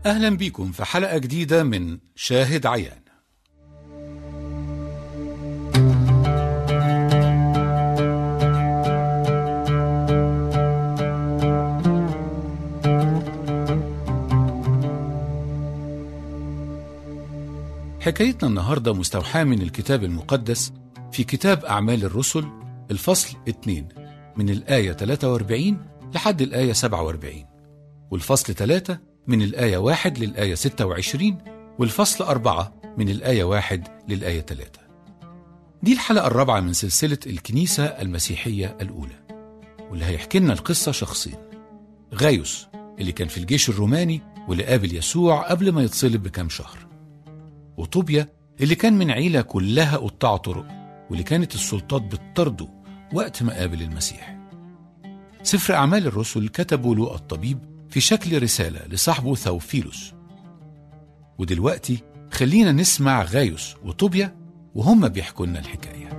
أهلا بيكم في حلقة جديدة من شاهد عيان حكايتنا النهاردة مستوحاة من الكتاب المقدس في كتاب أعمال الرسل الفصل 2 من الآية 43 لحد الآية 47 والفصل 3 من الآية 1 للآية 26 والفصل 4 من الآية 1 للآية 3 دي الحلقة الرابعة من سلسلة الكنيسة المسيحية الأولى واللي هيحكي لنا القصة شخصين غايوس اللي كان في الجيش الروماني واللي قابل يسوع قبل ما يتصلب بكام شهر وطوبيا اللي كان من عيلة كلها قطاع طرق واللي كانت السلطات بتطرده وقت ما قابل المسيح سفر أعمال الرسل كتبه لوقا الطبيب في شكل رسالة لصاحبه ثوفيلوس ودلوقتي خلينا نسمع غايوس وطوبيا وهم بيحكوا لنا الحكاية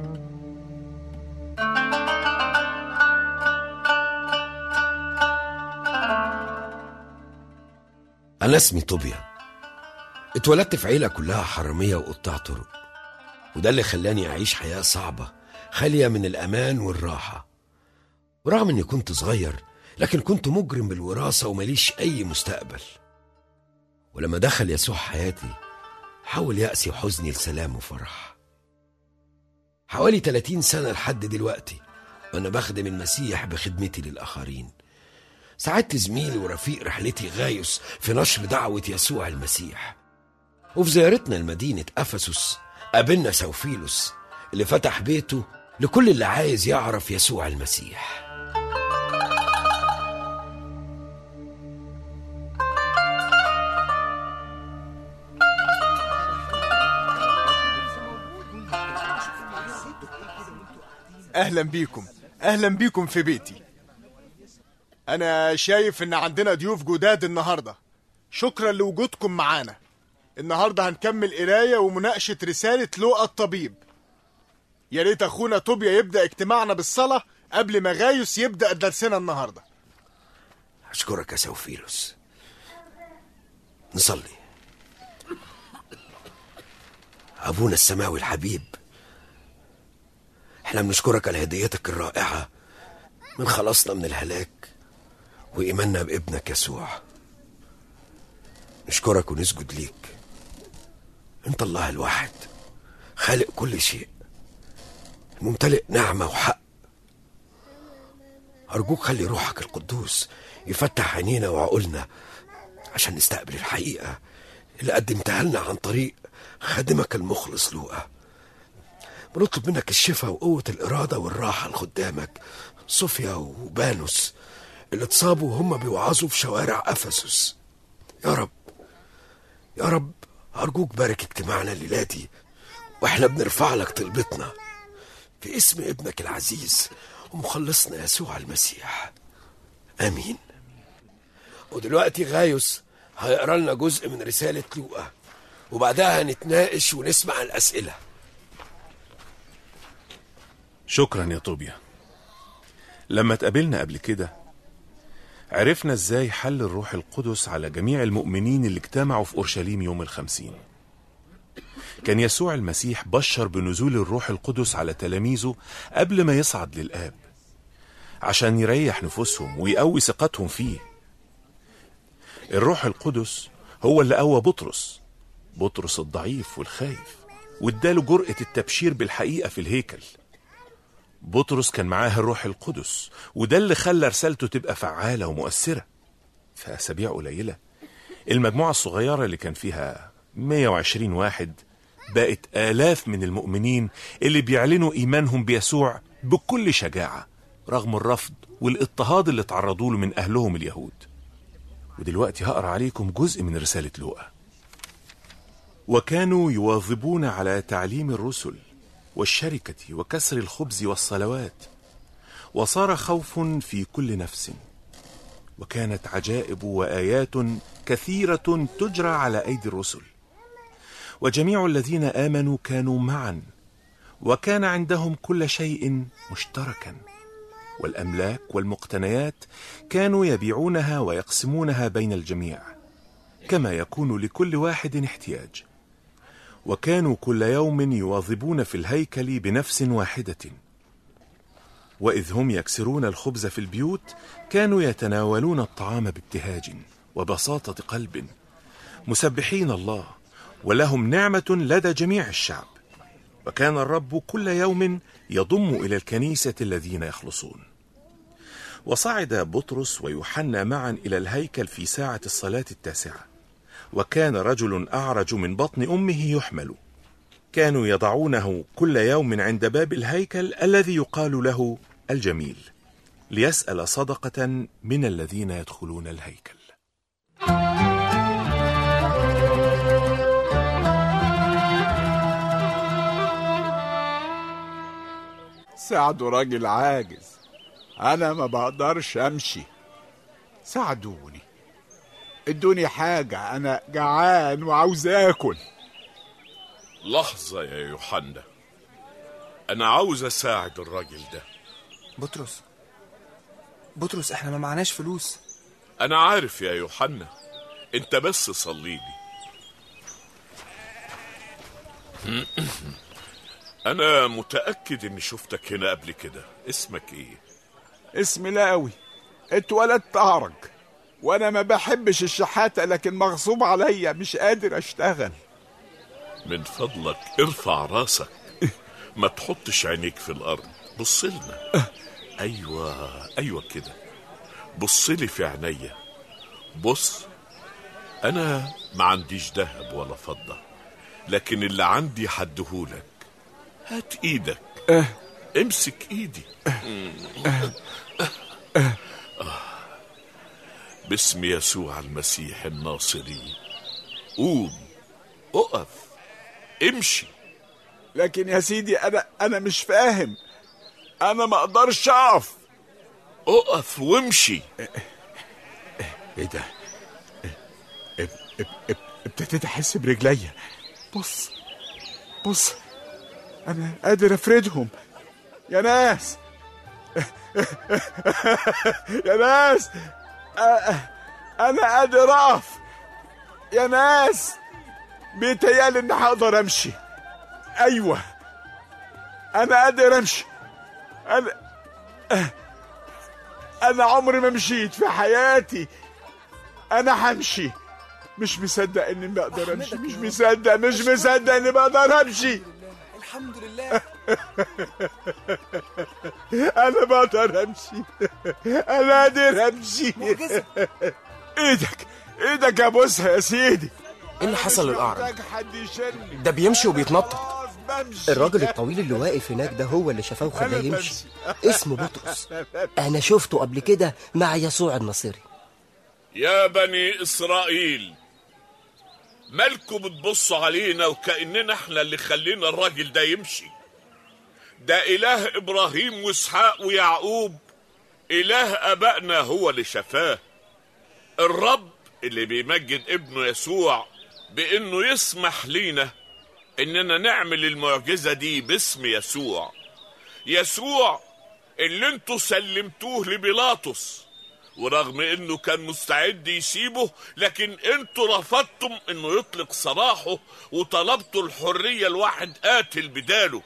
أنا اسمي طوبيا اتولدت في عيلة كلها حرامية وقطاع طرق وده اللي خلاني أعيش حياة صعبة خالية من الأمان والراحة ورغم إني كنت صغير لكن كنت مجرم بالوراثة ومليش أي مستقبل ولما دخل يسوع حياتي حول يأسي وحزني لسلام وفرح حوالي 30 سنة لحد دلوقتي وأنا بخدم المسيح بخدمتي للآخرين ساعدت زميلي ورفيق رحلتي غايوس في نشر دعوة يسوع المسيح وفي زيارتنا لمدينة أفسس قابلنا سوفيلوس اللي فتح بيته لكل اللي عايز يعرف يسوع المسيح اهلا بيكم اهلا بيكم في بيتي انا شايف ان عندنا ضيوف جداد النهارده شكرا لوجودكم معانا النهارده هنكمل قرايه ومناقشه رساله لوقا الطبيب يا ريت اخونا طوبيا يبدا اجتماعنا بالصلاه قبل ما غايوس يبدا درسنا النهارده أشكرك يا سوفيلوس نصلي أبونا السماوي الحبيب احنا بنشكرك على هديتك الرائعة من خلاصنا من الهلاك وإيماننا بابنك يسوع نشكرك ونسجد ليك انت الله الواحد خالق كل شيء ممتلئ نعمة وحق أرجوك خلي روحك القدوس يفتح عينينا وعقولنا عشان نستقبل الحقيقة اللي قدمتها لنا عن طريق خادمك المخلص لوقا بنطلب منك الشفاء وقوة الإرادة والراحة لخدامك صوفيا وبانوس اللي اتصابوا وهم بيوعظوا في شوارع أفسس يا رب يا رب أرجوك بارك اجتماعنا الليلة دي وإحنا بنرفع لك طلبتنا في اسم ابنك العزيز ومخلصنا يسوع المسيح آمين ودلوقتي غايوس هيقرا لنا جزء من رسالة لوقا وبعدها هنتناقش ونسمع الأسئلة شكرا يا طوبيا لما اتقابلنا قبل كده عرفنا ازاي حل الروح القدس على جميع المؤمنين اللي اجتمعوا في اورشليم يوم الخمسين كان يسوع المسيح بشر بنزول الروح القدس على تلاميذه قبل ما يصعد للآب عشان يريح نفوسهم ويقوي ثقتهم فيه الروح القدس هو اللي قوى بطرس بطرس الضعيف والخايف واداله جرأة التبشير بالحقيقة في الهيكل بطرس كان معاه الروح القدس وده اللي خلى رسالته تبقى فعالة ومؤثرة في أسابيع قليلة المجموعة الصغيرة اللي كان فيها 120 واحد بقت آلاف من المؤمنين اللي بيعلنوا إيمانهم بيسوع بكل شجاعة رغم الرفض والاضطهاد اللي تعرضوا له من أهلهم اليهود ودلوقتي هقرأ عليكم جزء من رسالة لوقا وكانوا يواظبون على تعليم الرسل والشركة وكسر الخبز والصلوات وصار خوف في كل نفس وكانت عجائب وآيات كثيرة تجرى على أيدي الرسل وجميع الذين آمنوا كانوا معا وكان عندهم كل شيء مشتركا والأملاك والمقتنيات كانوا يبيعونها ويقسمونها بين الجميع كما يكون لكل واحد احتياج وكانوا كل يوم يواظبون في الهيكل بنفس واحده واذ هم يكسرون الخبز في البيوت كانوا يتناولون الطعام بابتهاج وبساطه قلب مسبحين الله ولهم نعمه لدى جميع الشعب وكان الرب كل يوم يضم الى الكنيسه الذين يخلصون وصعد بطرس ويوحنا معا الى الهيكل في ساعه الصلاه التاسعه وكان رجل اعرج من بطن امه يحمل كانوا يضعونه كل يوم عند باب الهيكل الذي يقال له الجميل ليسال صدقه من الذين يدخلون الهيكل ساعدوا راجل عاجز انا ما بقدرش امشي ساعدوني ادوني حاجة انا جعان وعاوز اكل لحظة يا يوحنا أنا عاوز أساعد الراجل ده بطرس بطرس احنا ما معناش فلوس أنا عارف يا يوحنا أنت بس صليلي أنا متأكد إني شفتك هنا قبل كده اسمك إيه؟ اسمي لاوي اتولدت اعرج وانا ما بحبش الشحاتة لكن مغصوب عليا مش قادر اشتغل من فضلك ارفع راسك ما تحطش عينيك في الأرض بص لنا أيوة أيوة كده بص لي في عينيا بص أنا ما عنديش ذهب ولا فضة لكن اللي عندي حدهولك هات إيدك امسك إيدي باسم يسوع المسيح الناصري قوم اقف امشي لكن يا سيدي انا انا مش فاهم انا ما اقدرش اقف اقف وامشي ايه ده اب- اب- اب- ابتديت احس برجليا بص بص انا قادر افردهم يا ناس يا ناس أ- انا قادر اقف يا ناس بيتهيألي اني هقدر امشي ايوه انا قادر امشي انا انا عمري ما مشيت في حياتي انا همشي مش مصدق اني بقدر امشي مش مصدق مش مصدق اني بقدر امشي الحمد لله انا بقدر امشي انا قادر امشي معجزة. ايدك ايدك ابوسها يا سيدي ايه اللي حصل للأعرج؟ محتاج حد يشيلني ده بيمشي وبيتنطط خلاص بمشي الراجل الطويل اللي واقف هناك ده هو اللي شافاه وخلاه أنا يمشي بمشي. اسمه بطرس انا شفته قبل كده مع يسوع الناصري يا بني اسرائيل مالكم بتبصوا علينا وكاننا احنا اللي خلينا الراجل ده يمشي ده اله ابراهيم واسحاق ويعقوب اله ابائنا هو اللي شفاه الرب اللي بيمجد ابنه يسوع بانه يسمح لينا اننا نعمل المعجزه دي باسم يسوع يسوع اللي انتوا سلمتوه لبيلاطس ورغم انه كان مستعد يسيبه لكن انتوا رفضتم انه يطلق سراحه وطلبتوا الحرية لواحد قاتل بداله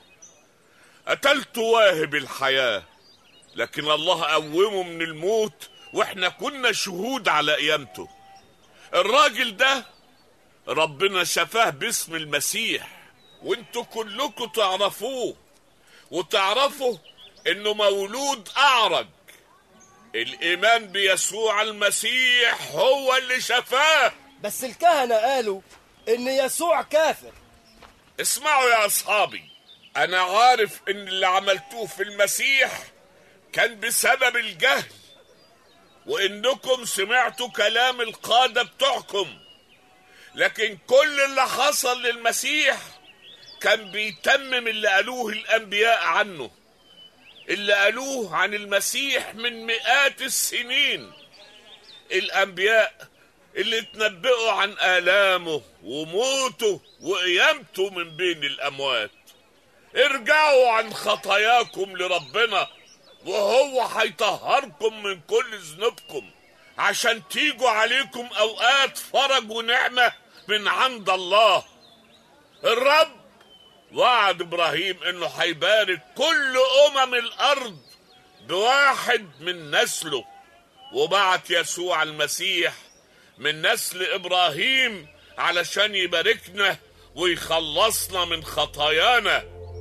قتلتوا واهب الحياة لكن الله قومه من الموت واحنا كنا شهود على قيامته الراجل ده ربنا شفاه باسم المسيح وانتوا كلكم تعرفوه وتعرفوا انه مولود اعرج الايمان بيسوع المسيح هو اللي شفاه بس الكهنة قالوا إن يسوع كافر اسمعوا يا اصحابي انا عارف ان اللي عملتوه في المسيح كان بسبب الجهل وانكم سمعتوا كلام القاده بتوعكم لكن كل اللي حصل للمسيح كان بيتمم اللي قالوه الانبياء عنه اللي قالوه عن المسيح من مئات السنين الانبياء اللي تنبئوا عن آلامه وموته وقيامته من بين الأموات ارجعوا عن خطاياكم لربنا وهو هيطهركم من كل ذنوبكم عشان تيجوا عليكم اوقات فرج ونعمه من عند الله الرب وعد ابراهيم انه هيبارك كل امم الارض بواحد من نسله وبعت يسوع المسيح من نسل ابراهيم علشان يباركنا ويخلصنا من خطايانا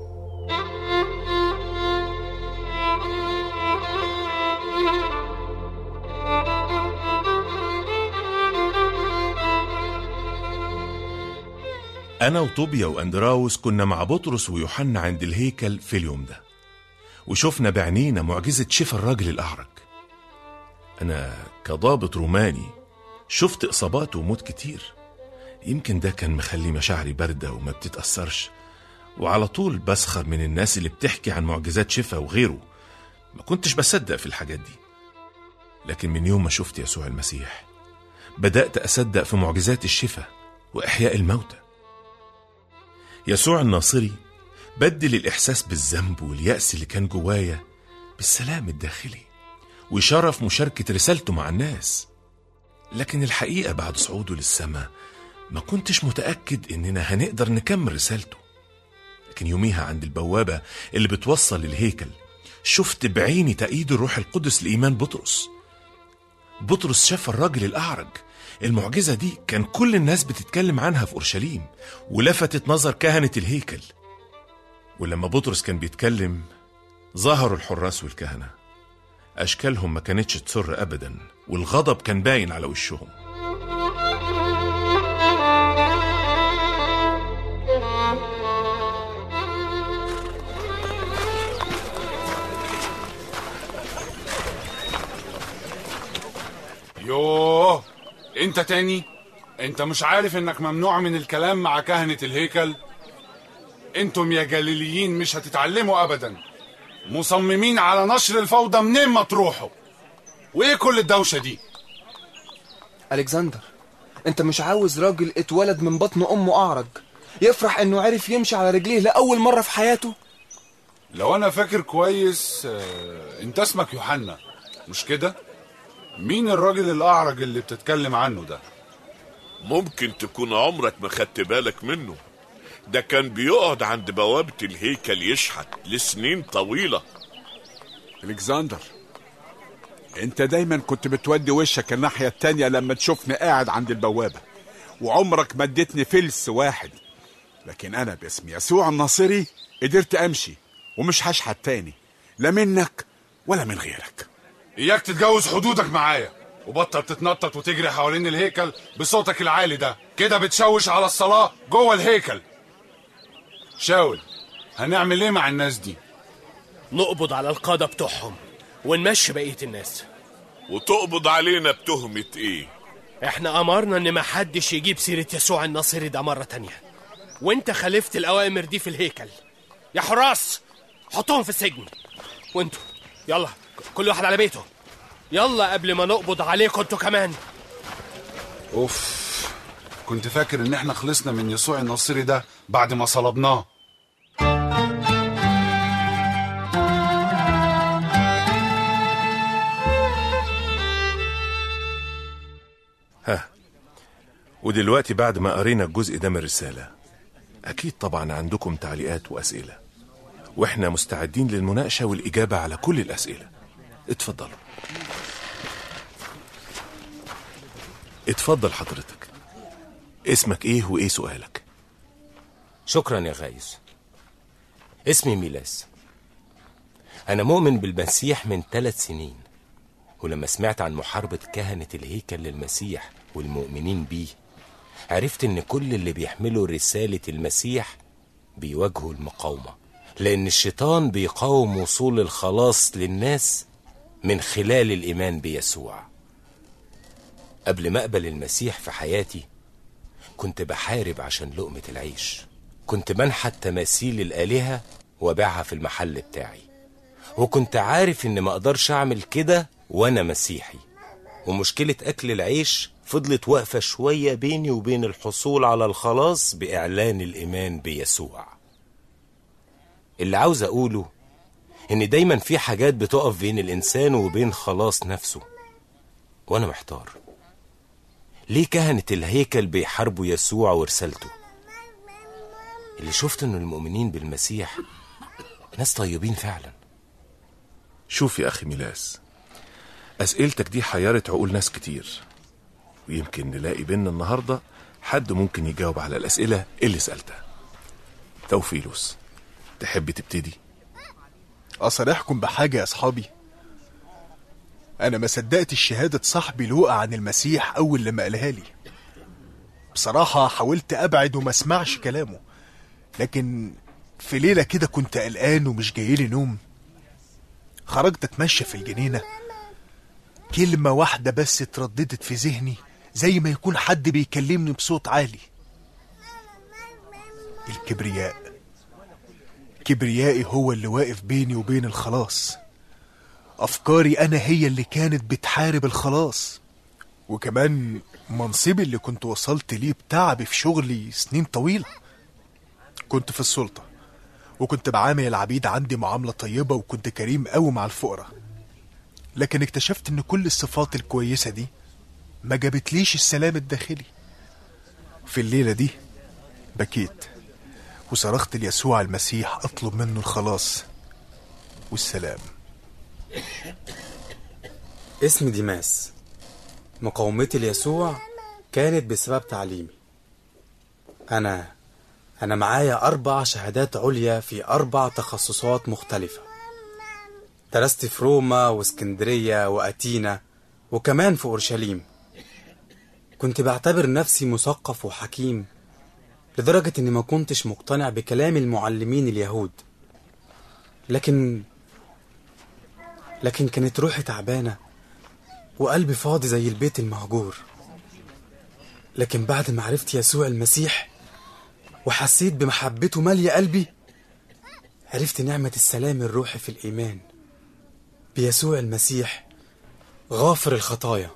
أنا وطوبيا وأندراوس كنا مع بطرس ويوحنا عند الهيكل في اليوم ده وشفنا بعينينا معجزة شفا الراجل الأعرج أنا كضابط روماني شفت إصابات وموت كتير يمكن ده كان مخلي مشاعري باردة وما بتتأثرش وعلى طول بسخر من الناس اللي بتحكي عن معجزات شفا وغيره ما كنتش بصدق في الحاجات دي لكن من يوم ما شفت يسوع المسيح بدأت أصدق في معجزات الشفا وإحياء الموتى يسوع الناصري بدل الإحساس بالذنب واليأس اللي كان جوايا بالسلام الداخلي وشرف مشاركة رسالته مع الناس لكن الحقيقة بعد صعوده للسماء ما كنتش متأكد إننا هنقدر نكمل رسالته لكن يوميها عند البوابة اللي بتوصل للهيكل شفت بعيني تأييد الروح القدس لإيمان بطرس بطرس شاف الراجل الأعرج المعجزة دي كان كل الناس بتتكلم عنها في أورشليم ولفتت نظر كهنة الهيكل ولما بطرس كان بيتكلم ظهروا الحراس والكهنة أشكالهم ما كانتش تسر أبدا والغضب كان باين على وشهم يوه انت تاني انت مش عارف انك ممنوع من الكلام مع كهنة الهيكل انتم يا جليليين مش هتتعلموا ابدا مصممين على نشر الفوضى منين ما تروحوا وايه كل الدوشة دي الكسندر انت مش عاوز راجل اتولد من بطن امه اعرج يفرح انه عرف يمشي على رجليه لاول مره في حياته لو انا فاكر كويس آه، انت اسمك يوحنا مش كده مين الراجل الاعرج اللي بتتكلم عنه ده ممكن تكون عمرك ما خدت بالك منه ده كان بيقعد عند بوابة الهيكل يشحت لسنين طويلة الكسندر انت دايما كنت بتودي وشك الناحية التانية لما تشوفني قاعد عند البوابة وعمرك ما اديتني فلس واحد لكن انا باسم يسوع الناصري قدرت امشي ومش هشحت تاني لا منك ولا من غيرك اياك تتجاوز حدودك معايا وبطل تتنطط وتجري حوالين الهيكل بصوتك العالي ده كده بتشوش على الصلاة جوه الهيكل شاول هنعمل ايه مع الناس دي نقبض على القادة بتوعهم ونمشي بقية الناس وتقبض علينا بتهمة ايه احنا امرنا ان محدش يجيب سيرة يسوع الناصري ده مرة تانية وانت خالفت الاوامر دي في الهيكل يا حراس حطهم في السجن وانتوا يلا كل واحد على بيته يلا قبل ما نقبض عليكم انتوا كمان اوف كنت فاكر ان احنا خلصنا من يسوع الناصري ده بعد ما صلبناه ها ودلوقتي بعد ما قرينا الجزء ده من الرسالة أكيد طبعا عندكم تعليقات وأسئلة وإحنا مستعدين للمناقشة والإجابة على كل الأسئلة اتفضلوا اتفضل حضرتك اسمك ايه وايه سؤالك شكرا يا غايز اسمي ميلاس أنا مؤمن بالمسيح من ثلاث سنين ولما سمعت عن محاربة كهنة الهيكل للمسيح والمؤمنين بيه عرفت إن كل اللي بيحملوا رسالة المسيح بيواجهوا المقاومة لأن الشيطان بيقاوم وصول الخلاص للناس من خلال الإيمان بيسوع قبل ما أقبل المسيح في حياتي كنت بحارب عشان لقمة العيش كنت بنحت تماثيل الآلهة وبيعها في المحل بتاعي وكنت عارف إن ما أقدرش أعمل كده وأنا مسيحي ومشكلة أكل العيش فضلت واقفة شوية بيني وبين الحصول على الخلاص بإعلان الإيمان بيسوع اللي عاوز أقوله إن دايما في حاجات بتقف بين الإنسان وبين خلاص نفسه وأنا محتار ليه كهنة الهيكل بيحاربوا يسوع ورسالته اللي شفت إن المؤمنين بالمسيح ناس طيبين فعلا شوف يا أخي ميلاس أسئلتك دي حيرت عقول ناس كتير ويمكن نلاقي بينا النهاردة حد ممكن يجاوب على الأسئلة اللي سألتها توفيلوس تحب تبتدي أصارحكم بحاجة يا أصحابي أنا ما صدقت شهادة صاحبي لوقا عن المسيح أول لما قالها لي بصراحة حاولت أبعد وما اسمعش كلامه لكن في ليلة كده كنت قلقان ومش جايلي نوم خرجت أتمشى في الجنينة كلمة واحدة بس اترددت في ذهني زي ما يكون حد بيكلمني بصوت عالي الكبرياء كبريائي هو اللي واقف بيني وبين الخلاص أفكاري أنا هي اللي كانت بتحارب الخلاص وكمان منصبي اللي كنت وصلت ليه بتعبي في شغلي سنين طويلة كنت في السلطة وكنت بعامل العبيد عندي معاملة طيبة وكنت كريم قوي مع الفقراء لكن اكتشفت ان كل الصفات الكويسة دي ما جابتليش السلام الداخلي في الليلة دي بكيت وصرخت ليسوع المسيح اطلب منه الخلاص والسلام اسمي ديماس مقاومتي ليسوع كانت بسبب تعليمي أنا أنا معايا أربع شهادات عليا في أربع تخصصات مختلفة درست في روما واسكندرية وأتينا وكمان في أورشليم كنت بعتبر نفسي مثقف وحكيم لدرجة إني ما كنتش مقتنع بكلام المعلمين اليهود لكن لكن كانت روحي تعبانة وقلبي فاضي زي البيت المهجور لكن بعد ما عرفت يسوع المسيح وحسيت بمحبته مالية قلبي عرفت نعمة السلام الروحي في الإيمان بيسوع المسيح غافر الخطايا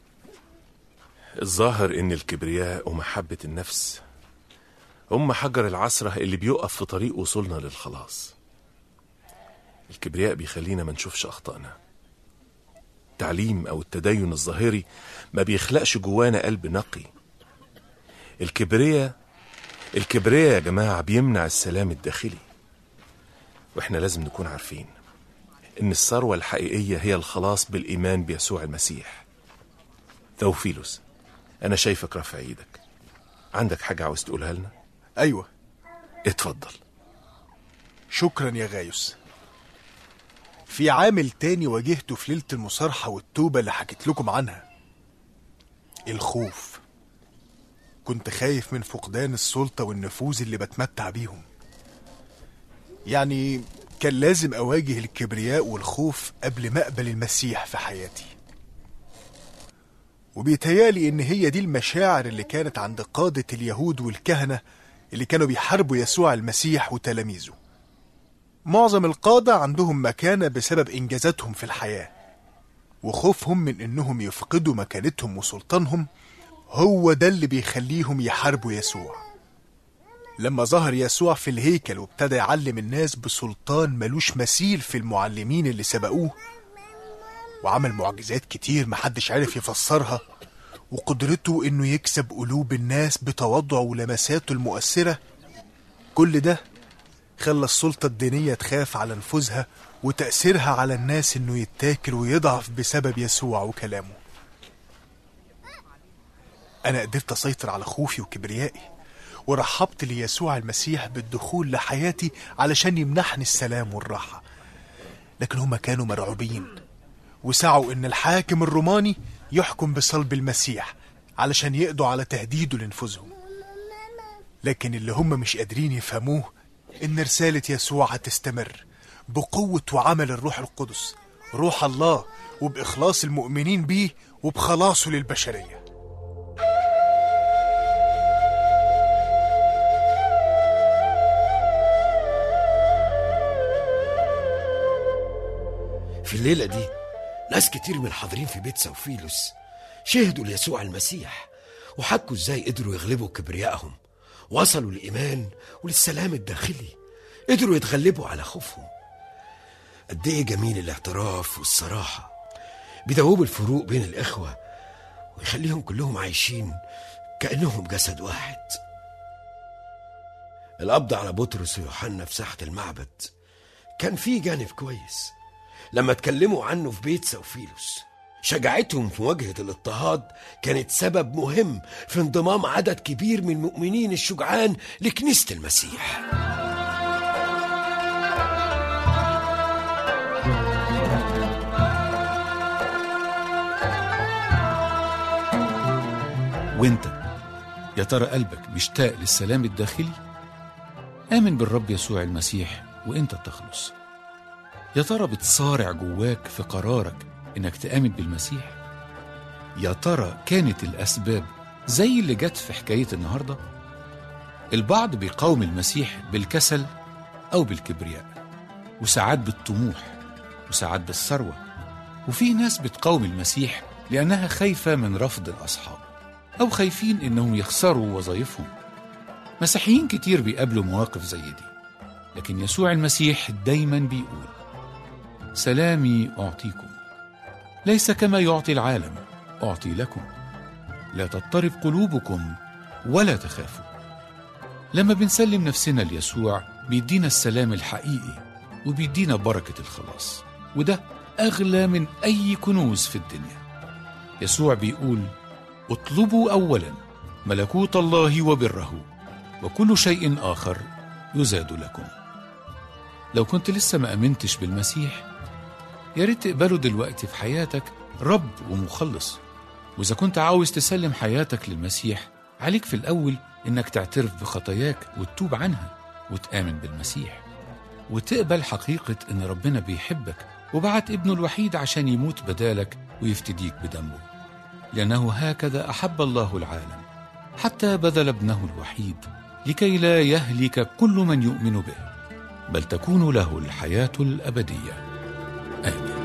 الظاهر إن الكبرياء ومحبة النفس هم حجر العثرة اللي بيقف في طريق وصولنا للخلاص الكبرياء بيخلينا ما نشوفش أخطائنا التعليم أو التدين الظاهري ما بيخلقش جوانا قلب نقي الكبرياء الكبرياء يا جماعة بيمنع السلام الداخلي واحنا لازم نكون عارفين ان الثروة الحقيقية هي الخلاص بالإيمان بيسوع المسيح توفيلوس أنا شايفك رافع ايدك عندك حاجة عاوز تقولها لنا؟ أيوة اتفضل شكرا يا غايوس في عامل تاني واجهته في ليلة المصارحة والتوبة اللي حكيت لكم عنها الخوف كنت خايف من فقدان السلطة والنفوذ اللي بتمتع بيهم يعني كان لازم أواجه الكبرياء والخوف قبل ما أقبل المسيح في حياتي وبيتهيالي إن هي دي المشاعر اللي كانت عند قادة اليهود والكهنة اللي كانوا بيحاربوا يسوع المسيح وتلاميذه معظم القادة عندهم مكانة بسبب إنجازاتهم في الحياة وخوفهم من إنهم يفقدوا مكانتهم وسلطانهم هو ده اللي بيخليهم يحاربوا يسوع لما ظهر يسوع في الهيكل وابتدى يعلم الناس بسلطان ملوش مثيل في المعلمين اللي سبقوه وعمل معجزات كتير محدش عرف يفسرها وقدرته انه يكسب قلوب الناس بتواضعه ولمساته المؤثرة كل ده خلى السلطة الدينية تخاف على نفوذها وتأثيرها على الناس انه يتاكل ويضعف بسبب يسوع وكلامه أنا قدرت أسيطر على خوفي وكبريائي ورحبت ليسوع المسيح بالدخول لحياتي علشان يمنحني السلام والراحة لكن هما كانوا مرعوبين وسعوا إن الحاكم الروماني يحكم بصلب المسيح علشان يقضوا على تهديده لنفوذهم لكن اللي هم مش قادرين يفهموه إن رسالة يسوع هتستمر بقوة وعمل الروح القدس روح الله وبإخلاص المؤمنين بيه وبخلاصه للبشريه في الليلة دي ناس كتير من الحاضرين في بيت سوفيلوس شهدوا ليسوع المسيح وحكوا ازاي قدروا يغلبوا كبريائهم وصلوا للإيمان وللسلام الداخلي قدروا يتغلبوا على خوفهم قد ايه جميل الاعتراف والصراحة بيدوبوا الفروق بين الإخوة ويخليهم كلهم عايشين كأنهم جسد واحد القبض على بطرس ويوحنا في ساحة المعبد كان فيه جانب كويس لما اتكلموا عنه في بيت سوفيلوس شجاعتهم في مواجهة الاضطهاد كانت سبب مهم في انضمام عدد كبير من المؤمنين الشجعان لكنيسة المسيح وانت يا ترى قلبك مشتاق للسلام الداخلي آمن بالرب يسوع المسيح وانت تخلص يا ترى بتصارع جواك في قرارك انك تآمن بالمسيح يا ترى كانت الأسباب زي اللي جت في حكاية النهاردة البعض بيقاوم المسيح بالكسل أو بالكبرياء وساعات بالطموح وساعات بالثروة وفي ناس بتقاوم المسيح لأنها خايفة من رفض الأصحاب أو خايفين إنهم يخسروا وظائفهم مسيحيين كتير بيقابلوا مواقف زي دي لكن يسوع المسيح دايما بيقول سلامي أعطيكم ليس كما يعطي العالم أعطي لكم لا تضطرب قلوبكم ولا تخافوا لما بنسلم نفسنا ليسوع بيدينا السلام الحقيقي وبيدينا بركة الخلاص وده أغلى من أي كنوز في الدنيا يسوع بيقول اطلبوا أولا ملكوت الله وبره وكل شيء آخر يزاد لكم لو كنت لسه ما أمنتش بالمسيح يا ريت تقبله دلوقتي في حياتك رب ومخلص وإذا كنت عاوز تسلم حياتك للمسيح عليك في الأول إنك تعترف بخطاياك وتتوب عنها وتآمن بالمسيح وتقبل حقيقة إن ربنا بيحبك وبعت ابنه الوحيد عشان يموت بدالك ويفتديك بدمه لأنه هكذا أحب الله العالم حتى بذل ابنه الوحيد لكي لا يهلك كل من يؤمن به بل تكون له الحياة الأبدية آمين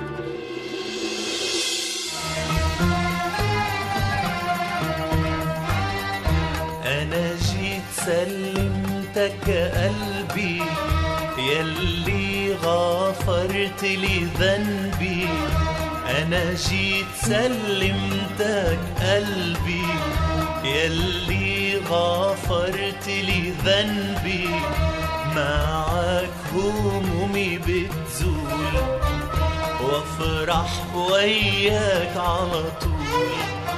أنا جيت سلمتك قلبي يلي غفرت لي ذنبي أنا جيت سلمتك قلبي يلي غفرت لي ذنبي معك همومي بتزول وافرح وياك على طول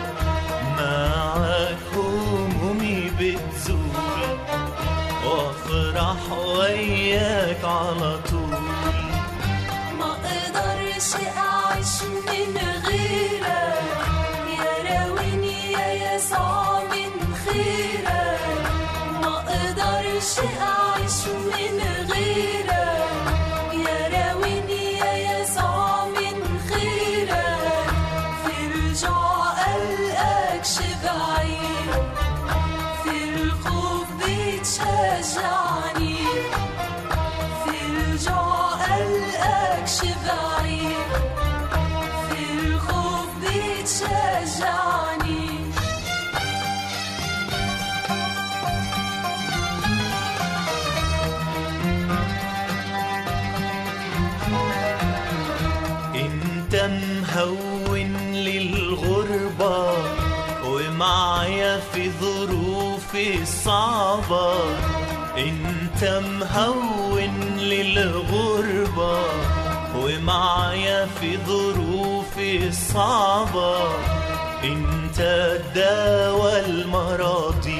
معك همومي بتزول وافرح وياك على طول ما اقدرش اعيش من غيرك يا راويني يا يسوع من خيرك ما اقدرش اعيش من غيرك يا راويني يا يسوع من خيرك في الجوع قلقك شبعين في الخوف بتشجعني في الجوع قلقك شبعين في الخوف بتشجعني انت مهون للغربة ومعايا في ظروفي الصعبة انت مهون للغربة ومعايا في ظروفي الصعبة انت الدواء المراضي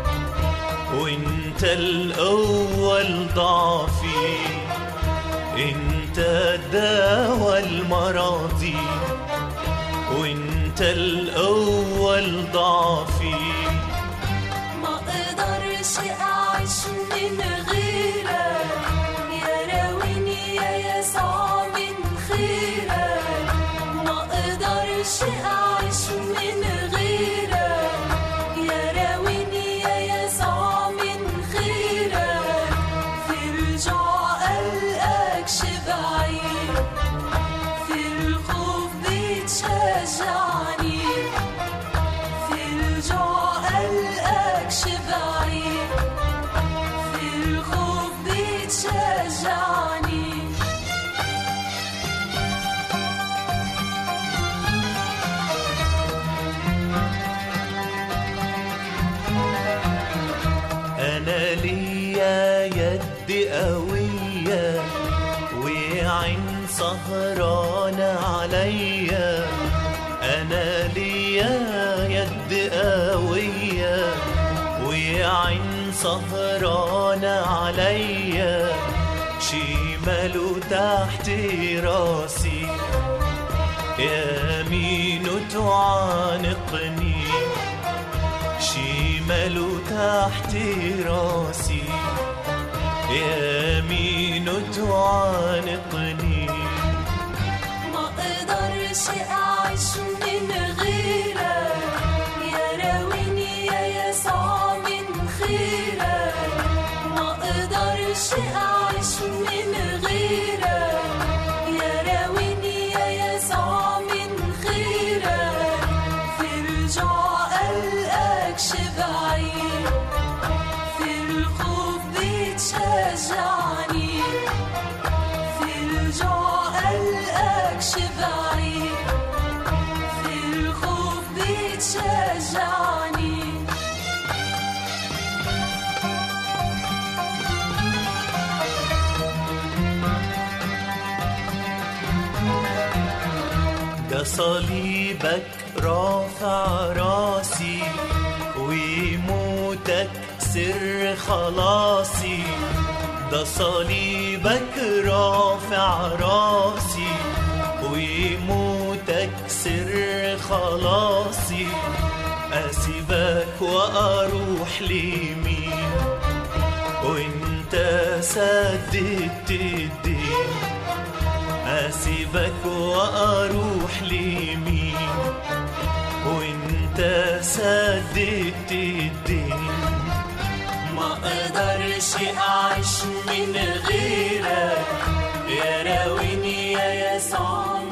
وانت الأول ضعفي انت الدواء المراضي وانت الأول ضعفي ما اقدرش اعيش من غيرك يا راويني يا يسوع من خيرك ما اقدرش اعيش من غيرك يا راويني يا يسوع من خيرك في الجوع قلقك شبعين في الخوف بتشجعني في أنا ليا يد قوية وعين سهرانة عليا أنا ليا يد قوية وعين سهرانة عليا شماله تحت راسي يمينه تعانقني شماله تحت راسي يمينه تعانقني ما اقدرش اعيش من غيرك يا راويني يا يسوع من خيرك ما اقدرش اعيش من غيرك يا راويني يا يسوع من خيرك في رجوع قلقكش بعيد في الخوف بتشجعني في الجوع قلقكش بعيد في الخوف بتشجعني ده صليبك رافع راسي وموتك سر خلاصي ده صليبك رافع راسي وموتك سر خلاصي أسيبك وأروح لمين وانت سددت الدين أسيبك وأروح لمين وانت سددت الدين ما اقدرش اعيش من غيرك يا راويني يا يسوع